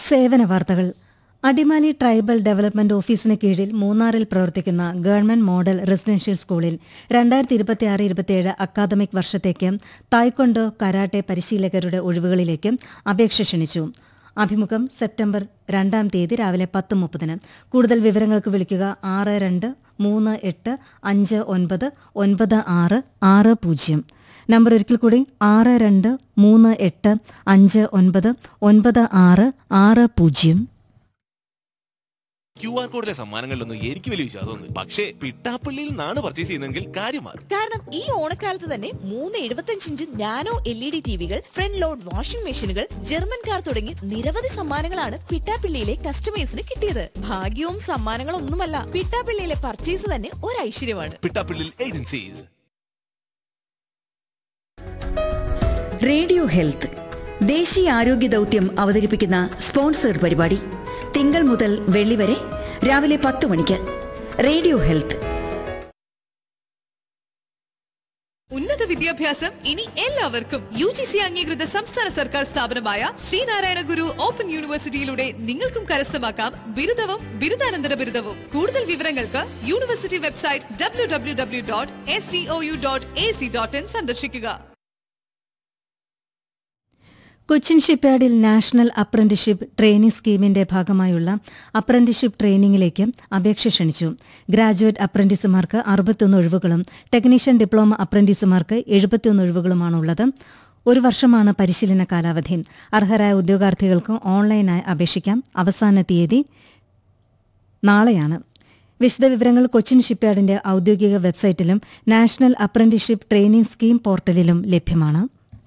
സേവന വാർത്തകൾ Adimali tribal development ഓഫീസിന് കീഴിൽ മൂന്നാറിൽ പ്രവർത്തിക്കുന്ന ഗവൺമെന്റ് മോഡൽ റെസിഡൻഷ്യൽ സ്കൂളിൽ രണ്ടായിരത്തി ഇരുപത്തിയാറ് ഇരുപത്തിയേഴ് അക്കാദമിക് വർഷത്തേക്ക് തായ്ക്കൊണ്ടോ കരാട്ടെ പരിശീലകരുടെ ഒഴിവുകളിലേക്ക് അപേക്ഷ ക്ഷണിച്ചു അഭിമുഖം സെപ്റ്റംബർ രണ്ടാം തീയതി രാവിലെ പത്ത് മുപ്പതിന് കൂടുതൽ വിവരങ്ങൾക്ക് വിളിക്കുക ആറ് രണ്ട് മൂന്ന് എട്ട് അഞ്ച് ഒൻപത് ഒൻപത് ആറ് ആറ് പൂജ്യം നമ്പർ ഒരിക്കൽ കൂടി ആറ് രണ്ട് മൂന്ന് എട്ട് അഞ്ച് ഒൻപത് ഒൻപത് ആറ് ആറ് പൂജ്യം ക്യു ആർ കോഡിലെ സമ്മാനങ്ങളിലൊന്നും എനിക്ക് വലിയ വിശ്വാസമൊന്നും പക്ഷേ പിട്ടാപ്പള്ളിയിൽ നിന്നാണ് പർച്ചേസ് ചെയ്യുന്നതെങ്കിൽ കാര്യം മാറും കാരണം ഈ ഓണക്കാലത്ത് തന്നെ മൂന്ന് എഴുപത്തഞ്ച് inch nano L E D ടിവികൾ ഫ്രണ്ട് ലോഡ് വാഷിംഗ് മെഷീനുകൾ ജർമ്മൻ കാർ തുടങ്ങി നിരവധി സമ്മാനങ്ങളാണ് പിട്ടാപ്പിള്ളിയിലെ കസ്റ്റമേഴ്സിന് കിട്ടിയത് ഭാഗ്യവും സമ്മാനങ്ങളും ഒന്നുമല്ല പിട്ടാപ്പിള്ളിയിലെ പർച്ചേസ് തന്നെ ഒരു ഐശ്വര്യമാണ് പിട്ടാപ്പള്ളിയിൽ ഏജൻസീസ് റേഡിയോ ഹെൽത്ത് ദേശീയ ആരോഗ്യ ദൗത്യം അവതരിപ്പിക്കുന്ന സ്പോൺസേഡ് പരിപാടി തിങ്കൾ മുതൽ വെള്ളി വരെ രാവിലെ പത്ത് മണിക്ക് റേഡിയോ ഹെൽത്ത് ഉന്നത വിദ്യാഭ്യാസം ഇനി എല്ലാവർക്കും യു ജി സി അംഗീകൃത സംസ്ഥാന സർക്കാർ സ്ഥാപനമായ ശ്രീനാരായണ ഗുരു ഓപ്പൺ യൂണിവേഴ്സിറ്റിയിലൂടെ നിങ്ങൾക്കും കരസ്ഥമാക്കാം ബിരുദവും ബിരുദാനന്തര ബിരുദവും കൂടുതൽ വിവരങ്ങൾക്ക് university website W W W dot S C O U dot A C dot in സന്ദർശിക്കുക കൊച്ചിൻ ഷിപ്പ്യാർഡിൽ നാഷണൽ അപ്രന്റിഷിപ്പ് ട്രെയിനിംഗ് സ്കീമിന്റെ ഭാഗമായുള്ള അപ്രന്റിഷിപ്പ് ട്രെയിനിങ്ങിലേക്ക് അപേക്ഷ ക്ഷണിച്ചു ഗ്രാജുവേറ്റ് അപ്രന്റീസുമാർക്ക് അറുപത്തൊന്ന് ഒഴിവുകളും ടെക്നീഷ്യൻ ഡിപ്ലോമ അപ്രന്റീസുമാർക്ക് എഴുപത്തിയൊന്ന് ഒഴിവുകളുമാണുള്ളത് ഒരു വർഷമാണ് പരിശീലന കാലാവധി അർഹരായ ഉദ്യോഗാർത്ഥികൾക്ക് ഓൺലൈനായി അപേക്ഷിക്കാം അവസാന തീയതി നാളെയാണ് വിശദവിവരങ്ങൾ കൊച്ചിൻ ഷിപ്പ്യാർഡിന്റെ ഔദ്യോഗിക വെബ്സൈറ്റിലും നാഷണൽ അപ്രന്റിഷിപ്പ് ട്രെയിനിംഗ് സ്കീം പോർട്ടലിലും ലഭ്യമാണ്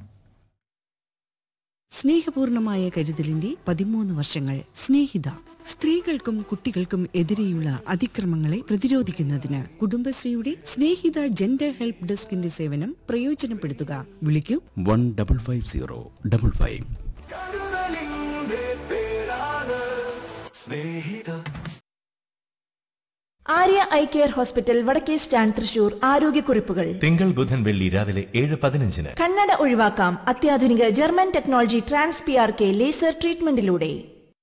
സ്നേഹപൂർണമായ കരുതലിന്റെ പതിമൂന്ന് വർഷങ്ങൾ സ്നേഹിത സ്ത്രീകൾക്കും കുട്ടികൾക്കും എതിരെയുള്ള അതിക്രമങ്ങളെ പ്രതിരോധിക്കുന്നതിന് കുടുംബശ്രീയുടെ സ്നേഹിത ജെൻഡർ ഹെൽപ്പ് ഡെസ്കിന്റെ സേവനം പ്രയോജനപ്പെടുത്തുക വിളിക്കൂ one double five zero double five Arya I care hospital വടക്കേ സ്റ്റാൻഡ് തൃശൂർ ആരോഗ്യക്കുറിപ്പുകൾ തിങ്കൾ ബുധൻ വെള്ളി രാവിലെ ഏഴ് പതിനഞ്ചിന് കണ്ണട ഒഴിവാക്കാം അത്യാധുനിക German technology trans P R K laser ട്രീറ്റ്മെന്റിലൂടെ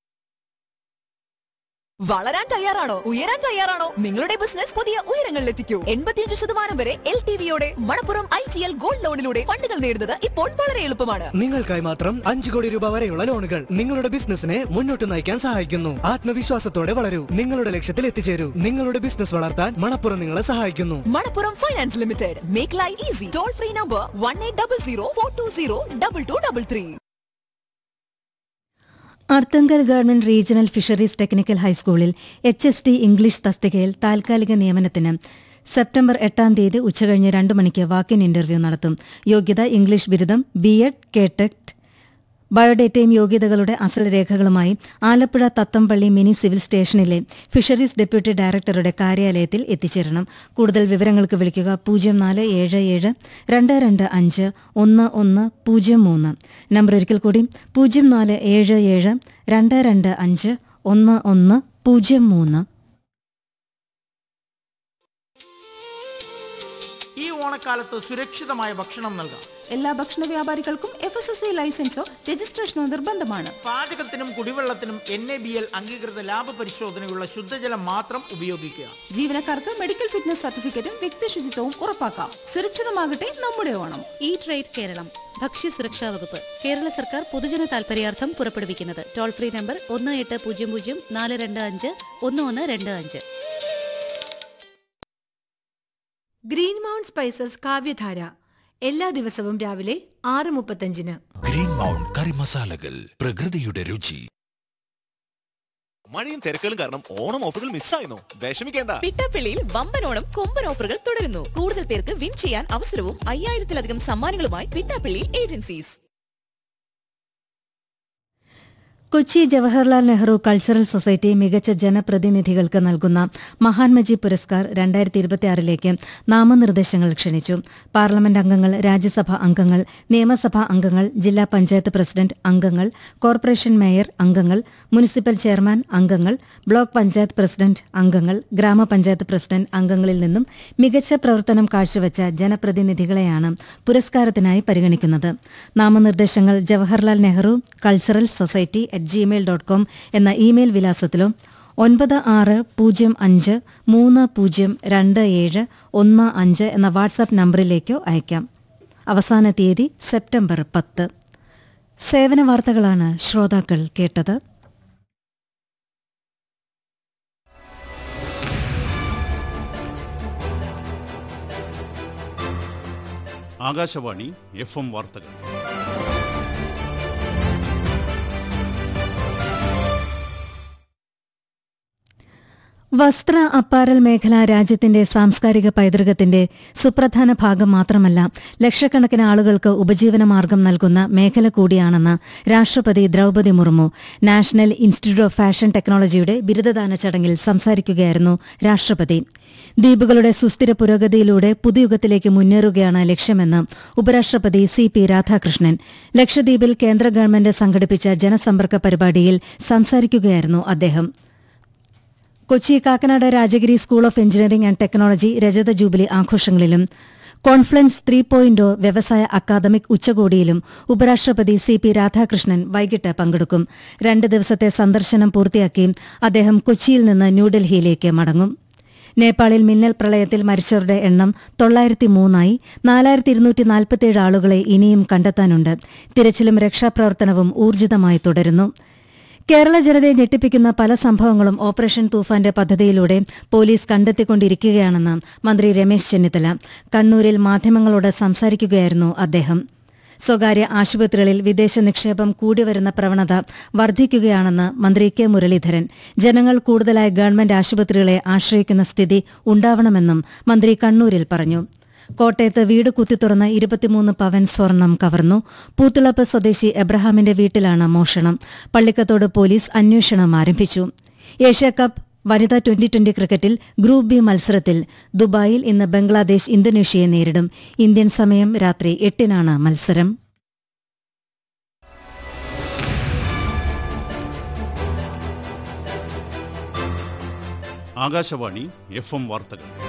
വളരാൻ തയ്യാറാണോ ഉയരാൻ തയ്യാറാണോ നിങ്ങളുടെ ബിസിനസ് പുതിയ ഉയരങ്ങളിലെത്തിക്കൂ എൺപത്തിയഞ്ച് ശതമാനം വരെ എൽ ടി വിയോടെ Manappuram I G L gold ലോണിലൂടെ ഫണ്ടുകൾ നേടുന്നത് ഇപ്പോൾ വളരെ എളുപ്പമാണ് നിങ്ങൾക്കായി മാത്രം അഞ്ചു കോടി രൂപ വരെയുള്ള ലോണുകൾ നിങ്ങളുടെ ബിസിനസിനെ മുന്നോട്ട് നയിക്കാൻ സഹായിക്കുന്നു ആത്മവിശ്വാസത്തോടെ വളരൂ നിങ്ങളുടെ ലക്ഷ്യത്തിൽ എത്തിച്ചേരൂ നിങ്ങളുടെ ബിസിനസ് വളർത്താൻ മണപ്പുറം നിങ്ങളെ സഹായിക്കുന്നു Manappuram finance limited make life easy toll free number one eight double zero four two zero double two double three Arthunkal government regional fisheries technical ഹൈസ്കൂളിൽ എച്ച് എസ് ടി ഇംഗ്ലീഷ് തസ്തികയിൽ താൽക്കാലിക നിയമനത്തിന് സെപ്റ്റംബർ എട്ടാം തീയതി ഉച്ചകഴിഞ്ഞ് രണ്ട് മണിക്ക് വാക്കിൻ ഇന്റർവ്യൂ നടത്തും യോഗ്യത ഇംഗ്ലീഷ് ബിരുദം ബി എഡ് കേടെക്ട് ബയോഡേറ്റയും യോഗ്യതകളുടെ അസൽ രേഖകളുമായി ആലപ്പുഴ തത്തമ്പള്ളി മിനി സിവിൽ സ്റ്റേഷനിലെ ഫിഷറീസ് ഡെപ്യൂട്ടി ഡയറക്ടറുടെ കാര്യാലയത്തിൽ എത്തിച്ചേരണം കൂടുതൽ വിവരങ്ങൾക്ക് വിളിക്കുക പൂജ്യം നാല് ഏഴ് ഏഴ് രണ്ട് രണ്ട് അഞ്ച് ഒന്ന് ഒന്ന് പൂജ്യം മൂന്ന് നമ്പർ ഒരിക്കൽ കൂടി പൂജ്യം നാല് ഏഴ് ഏഴ് രണ്ട് രണ്ട് അഞ്ച് ഒന്ന് ഒന്ന് പൂജ്യം മൂന്ന് ഈ ഓണക്കാലത്ത് സുരക്ഷിതമായ ഭക്ഷണം നൽകാം എല്ലാ ഭക്ഷണ വ്യാപാരികൾക്കും എഫ് എസ് എസ് ഐ ലൈസൻസോ രജിസ്ട്രേഷനോ നിർബന്ധമാണ് പാചകത്തിനും കുടിവെള്ളത്തിനും എൻ എ ബി എൽ അംഗീകൃത ലാഭ പരിശോധനയുള്ള ശുദ്ധജലം മാത്രം ഉപയോഗിക്കുക ജീവനക്കാർക്ക് മെഡിക്കൽ ഫിറ്റ്നസ് സർട്ടിഫിക്കറ്റും വ്യക്തി ശുചിത്വവും ഉറപ്പാക്കാം സുരക്ഷിതമാകട്ടെ നമ്മുടെ ഓണം ഈ ട്രേഡ് കേരളം ഭക്ഷ്യസുരക്ഷാ വകുപ്പ് കേരള സർക്കാർ പൊതുജന താൽപര്യാർത്ഥം പുറപ്പെടുവിക്കുന്നത് ടോൾ ഫ്രീ നമ്പർ ഒന്ന് എട്ട് പൂജ്യം പൂജ്യം നാല് രണ്ട് അഞ്ച് ഒന്ന് ഒന്ന് രണ്ട് അഞ്ച് ഗ്രീൻ മൗണ്ട് സ്പൈസസ് കാവ്യധാര എല്ലാ ദിവസവും രാവിലെ ആറ് മുപ്പത്തഞ്ചിന് ഗ്രീൻ മൗണ്ട് കറി മസാലകൾ പ്രകൃതിയുടെ രുചി മഴയും തിരക്കുകളും കാരണം ഓണം ഓഫറുകൾ മിസ്സായിരുന്നു വിഷമിക്കേണ്ട പിട്ടാപ്പിള്ളിയിൽ വമ്പൻ ഓണം കൊമ്പൻ ഓഫറുകൾ തുടരുന്നു കൂടുതൽ പേർക്ക് വിൻ ചെയ്യാൻ അവസരവും അയ്യായിരത്തിലധികം സമ്മാനങ്ങളുമായി Pittappilly agencies Kochi Jawaharlal Nehru cultural society മികച്ച ജനപ്രതിനിധികൾക്ക് നൽകുന്ന മഹാൻമജി പുരസ്കാർ രണ്ടായിരത്തി ഇരുപത്തിയാറിലേക്ക് നാമനിർദ്ദേശങ്ങൾ ക്ഷണിച്ചു പാർലമെന്റ് അംഗങ്ങൾ രാജ്യസഭാ അംഗങ്ങൾ നിയമസഭാ അംഗങ്ങൾ ജില്ലാ പഞ്ചായത്ത് പ്രസിഡന്റ് അംഗങ്ങൾ കോർപ്പറേഷൻ മേയർ അംഗങ്ങൾ മുനിസിപ്പൽ ചെയർമാൻ അംഗങ്ങൾ ബ്ലോക്ക് പഞ്ചായത്ത് പ്രസിഡന്റ് അംഗങ്ങൾ ഗ്രാമപഞ്ചായത്ത് പ്രസിഡന്റ് അംഗങ്ങളിൽ നിന്നും മികച്ച പ്രവർത്തനം കാഴ്ചവെച്ച ജനപ്രതിനിധികളെയാണ് പുരസ്കാരത്തിനായി പരിഗണിക്കുന്നത് നാമനിർദ്ദേശങ്ങൾ Jawaharlal Nehru cultural society at Gmail dot com എന്ന ഇമെയിൽ വിലാസത്തിലോ ഒൻപത് ആറ് പൂജ്യം അഞ്ച് മൂന്ന് പൂജ്യം രണ്ട് ഏഴ് ഒന്ന് അഞ്ച് എന്ന വാട്സാപ്പ് നമ്പറിലേക്കോ അയക്കാം അവസാന തീയതി സെപ്റ്റംബർ പത്ത് സേവന വാർത്തകളാണ് ശ്രോതാക്കൾ കേട്ടത് ആകാശവാണി എഫ് എം വാർത്തകൾ വസ്ത്ര അപ്പാരൽ മേഖല രാജ്യത്തിന്റെ സാംസ്കാരിക പൈതൃകത്തിന്റെ സുപ്രധാന ഭാഗം മാത്രമല്ല ലക്ഷക്കണക്കിന് ആളുകൾക്ക് ഉപജീവനമാർഗം നൽകുന്ന മേഖല കൂടിയാണെന്ന് രാഷ്ട്രപതി Droupadi Murmu national institute of fashion ടെക്നോളജിയുടെ ബിരുദദാന ചടങ്ങിൽ സംസാരിക്കുകയായിരുന്നു രാഷ്ട്രപതി ദ്വീപുകളുടെ സുസ്ഥിര പുരോഗതിയിലൂടെ പുതുയുഗത്തിലേക്ക് മുന്നേറുകയാണ് ലക്ഷ്യമെന്ന് ഉപരാഷ്ട്രപതി സി പി രാധാകൃഷ്ണൻ ലക്ഷദ്വീപിൽ കേന്ദ്ര ഗവൺമെന്റ് സംഘടിപ്പിച്ച ജനസമ്പർക്ക പരിപാടിയിൽ സംസാരിക്കുകയായിരുന്നു അദ്ദേഹം Kochi Kakkanad Rajagiri school of engineering and technology രജത ജൂബിലി ആഘോഷങ്ങളിലും കോൺഫ്ലൻസ് ത്രീ പോയിന്റ് വ്യവസായ അക്കാദമിക് ഉച്ചകോടിയിലും ഉപരാഷ്ട്രപതി സി പി രാധാകൃഷ്ണൻ വൈകിട്ട് പങ്കെടുക്കും രണ്ട് ദിവസത്തെ സന്ദർശനം പൂർത്തിയാക്കി അദ്ദേഹം കൊച്ചിയിൽ നിന്ന് ന്യൂഡൽഹിയിലേക്ക് മടങ്ങും നേപ്പാളിൽ മിന്നൽ പ്രളയത്തിൽ മരിച്ചവരുടെ എണ്ണം തൊള്ളായിരത്തി മൂന്നായി നാലായിരത്തി ഇരുന്നൂറ്റി നാൽപ്പത്തിയേഴ് ആളുകളെ ഇനിയും കണ്ടെത്താനുണ്ട് തിരച്ചിലും രക്ഷാപ്രവർത്തനവും ഊർജിതമായി തുടരുന്നു കേരള ജനതയെ ഞെട്ടിപ്പിക്കുന്ന പല സംഭവങ്ങളും ഓപ്പറേഷൻ തൂഫാന്റെ പദ്ധതിയിലൂടെ പോലീസ് കണ്ടെത്തിക്കൊണ്ടിരിക്കുകയാണെന്ന് മന്ത്രി രമേശ് ചെന്നിത്തല കണ്ണൂരിൽ മാധ്യമങ്ങളോട് സംസാരിക്കുകയായിരുന്നു അദ്ദേഹം സ്വകാര്യ ആശുപത്രികളിൽ വിദേശ നിക്ഷേപം കൂടിവരുന്ന പ്രവണത വർദ്ധിക്കുകയാണെന്ന് മന്ത്രി കെ മുരളീധരൻ ജനങ്ങൾ കൂടുതലായി ഗവൺമെന്റ് ആശുപത്രികളെ ആശ്രയിക്കുന്ന സ്ഥിതി ഉണ്ടാവണമെന്നും മന്ത്രി കണ്ണൂരിൽ പറഞ്ഞു കോട്ടയത്ത് വീട് കുത്തിത്തുറന്ന് ഇരുപത്തിമൂന്ന് പവൻ സ്വർണം കവർന്നു പൂത്തിളപ്പ് സ്വദേശി എബ്രഹാമിന്റെ വീട്ടിലാണ് മോഷണം പള്ളിക്കത്തോട് പോലീസ് അന്വേഷണം ആരംഭിച്ചു ഏഷ്യാകപ്പ് വനിതാ ട്വന്റി ട്വന്റി ക്രിക്കറ്റിൽ ഗ്രൂപ്പ് ബി മത്സരത്തിൽ ദുബായിൽ ഇന്ന് ബംഗ്ലാദേശ് ഇന്തോനേഷ്യയെ നേരിടും ഇന്ത്യൻ സമയം രാത്രി എട്ടിനാണ് മത്സരം ആകാശവാണി എഫ് എം വാർത്തകൾ